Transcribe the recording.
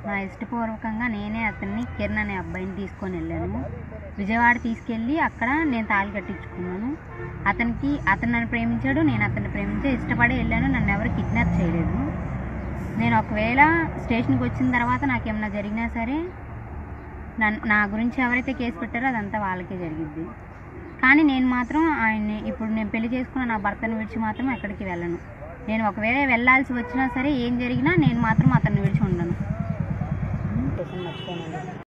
నా ఇష్టపూర్వకంగా నేనే అతన్ని కిరణ్ అనే అబ్బాయిని తీసుకొని వెళ్ళాను విజయవాడ తీసుకెళ్ళి అక్కడ నేను తాళి కట్టించుకున్నాను అతనికి అతను నన్ను ప్రేమించాడు నేను అతన్ని ప్రేమించే ఇష్టపడి వెళ్ళాను నన్ను ఎవరు కిడ్నాప్ చేయలేదు నేను ఒకవేళ స్టేషన్కి వచ్చిన తర్వాత నాకేమన్నా జరిగినా సరే నన్ను నా గురించి ఎవరైతే కేసు పెట్టారో అదంతా వాళ్ళకే జరిగిద్ది కానీ నేను మాత్రం ఆయన్ని ఇప్పుడు నేను పెళ్లి చేసుకున్న నా భర్తను విడిచి మాత్రం ఎక్కడికి వెళ్ళను నేను ఒకవేళ వెళ్ళాల్సి వచ్చినా సరే ఏం జరిగినా నేను మాత్రం అతన్ని విడిచి ఉండను మర్చిపోనండి